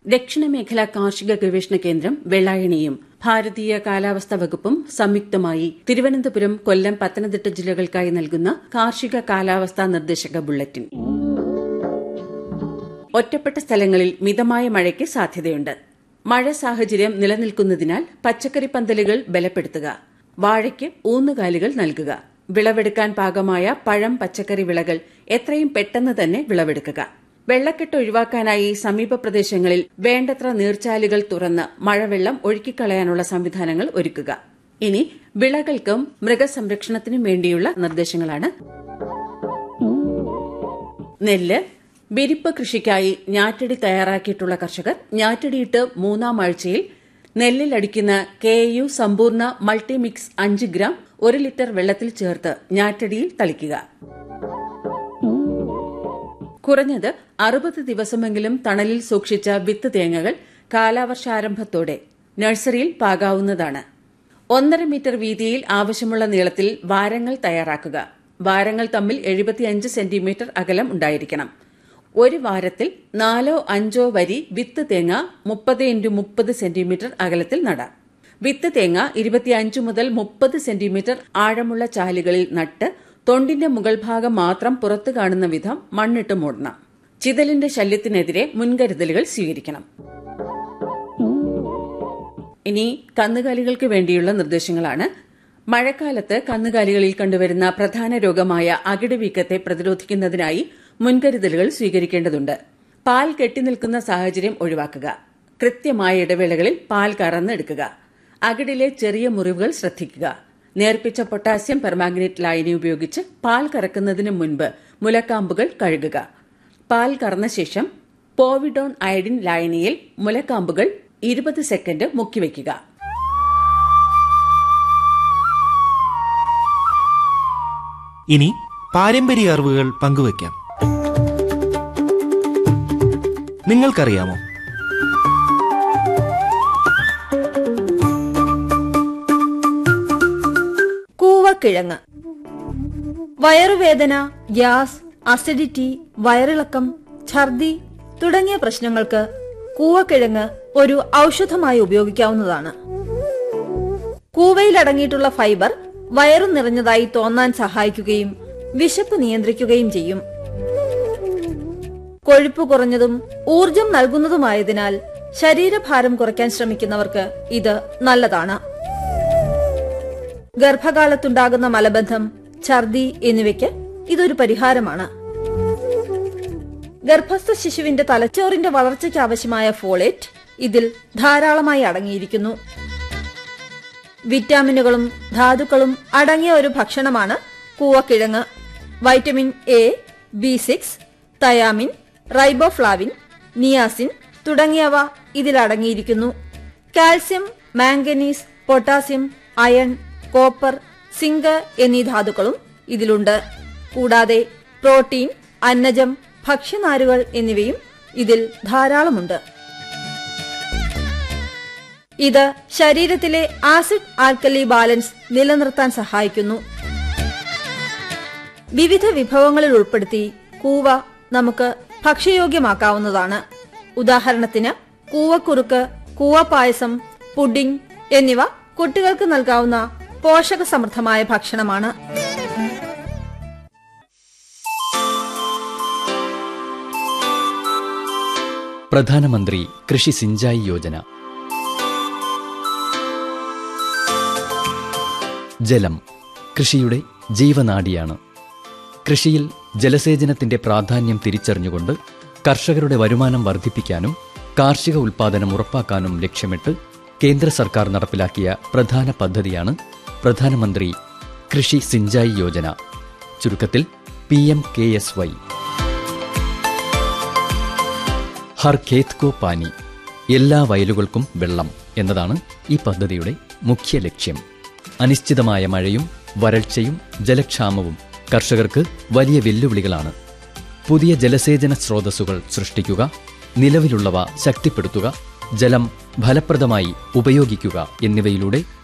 ദക്ഷിണ മേഖല കാർഷിക ഗവേഷണ കേന്ദ്രം വെള്ളായണിയും ഭാരതീയ കാലാവസ്ഥാ വകുപ്പും സംയുക്തമായി തിരുവനന്തപുരം കൊല്ലം പത്തനംതിട്ട ജില്ലകൾക്കായി നൽകുന്ന കാർഷിക കാലാവസ്ഥാ നിർദ്ദേശക ബുള്ളറ്റിൻ ഒറ്റപ്പെട്ട സ്ഥലങ്ങളിൽ മിതമായ മഴയ്ക്ക് സാധ്യതയുണ്ട് മഴ സാഹചര്യം നിലനിൽക്കുന്നതിനാൽ പച്ചക്കറി പന്തലുകൾ ബലപ്പെടുത്തുക വാഴയ്ക്ക് ഊന്നുകാലുകൾ നൽകുക വിളവെടുക്കാൻ പാകമായ പഴം പച്ചക്കറി വിളകൾ എത്രയും പെട്ടെന്ന് തന്നെ വിളവെടുക്കുക വെള്ളക്കെട്ട് ഒഴിവാക്കാനായി സമീപ പ്രദേശങ്ങളിൽ വേണ്ടത്ര നീർച്ചാലുകൾ തുറന്ന് മഴവെള്ളം ഒഴുക്കിക്കളയാനുള്ള സംവിധാനങ്ങൾ ഒരുക്കുക ഇനി വിളകൾക്കും മൃഗസംരക്ഷണത്തിനും വേണ്ടിയുള്ള നിർദ്ദേശങ്ങളാണ് നെല്ല് വിരിപ്പ് കൃഷിക്കായി ഞാറ്റടി തയ്യാറാക്കിയിട്ടുള്ള കർഷകർ ഞാറ്റടിയിട്ട് മൂന്നാം ആഴ്ചയിൽ നെല്ലിൽ അടിക്കുന്ന കെ യു സമ്പൂർണ്ണ മൾട്ടിമിക്സ് അഞ്ച് ഗ്രാം ഒരു ലിറ്റർ വെള്ളത്തിൽ ചേർത്ത് ഞാറ്റടിയിൽ തളിക്കുക കുറഞ്ഞത് അറുപത് ദിവസമെങ്കിലും തണലിൽ സൂക്ഷിച്ച വിത്ത് തേങ്ങകൾ കാലാവർഷാരംഭത്തോടെ നഴ്സറിയിൽ പാകാവുന്നതാണ് ഒന്നര മീറ്റർ വീതിയിൽ ആവശ്യമുള്ള നീളത്തിൽ വാരങ്ങൾ തയ്യാറാക്കുക വാരങ്ങൾ തമ്മിൽ എഴുപത്തിയഞ്ച് സെന്റിമീറ്റർ അകലം ഉണ്ടായിരിക്കണം ഒരു വാരത്തിൽ നാലോ അഞ്ചോ വരി വിത്ത് തേങ്ങ മുപ്പത് ഇൻറ്റു മുപ്പത് സെന്റിമീറ്റർ അകലത്തിൽ നടാം വിത്ത് തേങ്ങ ഇരുപത്തിയഞ്ച് മുതൽ മുപ്പത് സെന്റിമീറ്റർ ആഴമുള്ള ചാലുകളിൽ നട്ട് തൊണ്ടിന്റെ മുകൾ ഭാഗം മാത്രം പുറത്തു കാണുന്ന വിധം മണ്ണിട്ട് മൂടണം ചിതലിന്റെ ശല്യത്തിനെതിരെ മുൻകരുതലുകൾ സ്വീകരിക്കണം ഇനി കന്നുകാലികൾക്ക് വേണ്ടിയുള്ള നിർദ്ദേശങ്ങളാണ് മഴക്കാലത്ത് കന്നുകാലികളിൽ കണ്ടുവരുന്ന പ്രധാന രോഗമായ അകിടുവീക്കത്തെ പ്രതിരോധിക്കുന്നതിനായി മുൻകരുതലുകൾ സ്വീകരിക്കേണ്ടതുണ്ട് പാൽ കെട്ടിനിൽക്കുന്ന സാഹചര്യം ഒഴിവാക്കുക കൃത്യമായ ഇടവേളകളിൽ പാൽ കറന്നെടുക്കുക അകിടിലെ ചെറിയ മുറിവുകൾ ശ്രദ്ധിക്കുക നേർപ്പിച്ച പൊട്ടാസ്യം പെർമാഗ്നേറ്റ് ലായനി ഉപയോഗിച്ച് പാൽ കറക്കുന്നതിന് മുൻപ് മുലക്കാമ്പുകൾ കഴുകുക പാൽ കറന്ന ശേഷം പോവിഡോൺ അയഡിൻ ലായനിയിൽ മുലക്കാമ്പുകൾ ഇരുപത് സെക്കൻഡ് മുക്കിവയ്ക്കുക ഇനി പാരമ്പര്യ അറിവുകൾ പങ്കുവയ്ക്കാം നിങ്ങൾക്കറിയാമോ കൂവക്കിഴങ്ങ് വയറുവേദന ഗ്യാസ് അസിഡിറ്റി വയറിളക്കം ഛർദി തുടങ്ങിയ പ്രശ്നങ്ങൾക്ക് കൂവക്കിഴങ്ങ് ഒരു ഔഷധമായി ഉപയോഗിക്കാവുന്നതാണ് കൂവയിൽ അടങ്ങിയിട്ടുള്ള ഫൈബർ വയറു നിറഞ്ഞതായി തോന്നാൻ സഹായിക്കുകയും വിശപ്പ് നിയന്ത്രിക്കുകയും ചെയ്യും കൊഴുപ്പ് കുറഞ്ഞതും ഊർജം നൽകുന്നതുമായതിനാൽ ശരീരഭാരം കുറയ്ക്കാൻ ശ്രമിക്കുന്നവർക്ക് ഇത് നല്ലതാണ് ഗർഭകാലത്തുണ്ടാകുന്ന മലബന്ധം ഛർദി എന്നിവയ്ക്ക് ഇതൊരു പരിഹാരമാണ് ഗർഭസ്ഥ ശിശുവിന്റെ തലച്ചോറിന്റെ വളർച്ചയ്ക്ക് ആവശ്യമായ ഫോളേറ്റ് ഇതിൽ ധാരാളമായി അടങ്ങിയിരിക്കുന്നു വിറ്റാമിനുകളും ധാതുക്കളും അടങ്ങിയ ഒരു ഭക്ഷണമാണ് കൂവക്കിഴങ്ങ് vitamin A B six thiamine riboflavin niacin തുടങ്ങിയവ ഇതിലടങ്ങിയിരിക്കുന്നു calcium manganese potassium iron copper zinc എന്നീ ധാതുക്കളും ഇതിലുണ്ട് കൂടാതെ പ്രോട്ടീൻ അന്നജം ഭക്ഷ്യനാരുകൾ എന്നിവയും ഇതിൽ ധാരാളമുണ്ട് ഇത് ശരീരത്തിലെ ആസിഡ് ആൽക്കലി ബാലൻസ് നിലനിർത്താൻ സഹായിക്കുന്നു വിവിധ വിഭവങ്ങളിൽ ഉൾപ്പെടുത്തി കൂവ നമുക്ക് ഭക്ഷ്യയോഗ്യമാക്കാവുന്നതാണ് ഉദാഹരണത്തിന് കൂവക്കുറുക്ക് കൂവ പായസം പുഡിംഗ് എന്നിവ കുട്ടികൾക്ക് നൽകാവുന്ന പോഷക സമൃദ്ധമായ ഭക്ഷണമാണ് പ്രധാനമന്ത്രി കൃഷി സിഞ്ചായി യോജന ജലം കൃഷിയുടെ ജീവനാഡിയാണ് കൃഷിയിൽ ജലസേചനത്തിന്റെ പ്രാധാന്യം തിരിച്ചറിഞ്ഞുകൊണ്ട് കർഷകരുടെ വരുമാനം വർദ്ധിപ്പിക്കാനും കാർഷിക ഉൽപാദനം ഉറപ്പാക്കാനും ലക്ഷ്യമിട്ട് കേന്ദ്ര സർക്കാർ നടപ്പിലാക്കിയ പ്രധാന പദ്ധതിയാണ് പ്രധാനമന്ത്രി കൃഷി സിഞ്ചായി യോജന ചുരുക്കത്തിൽ P M K S Y Har Khet Ko Pani എല്ലാ വയലുകൾക്കും വെള്ളം എന്നതാണ് ഈ പദ്ധതിയുടെ മുഖ്യ ലക്ഷ്യം അനിശ്ചിതമായ മഴയും വരൾച്ചയും ജലക്ഷാമവും കർഷകർക്ക് വലിയ വെല്ലുവിളികളാണ് പുതിയ ജലസേചന സ്രോതസ്സുകൾ സൃഷ്ടിക്കുക നിലവിലുള്ളവ ശക്തിപ്പെടുത്തുക ജലം ഫലപ്രദമായി ഉപയോഗിക്കുക എന്നിവയിലൂടെ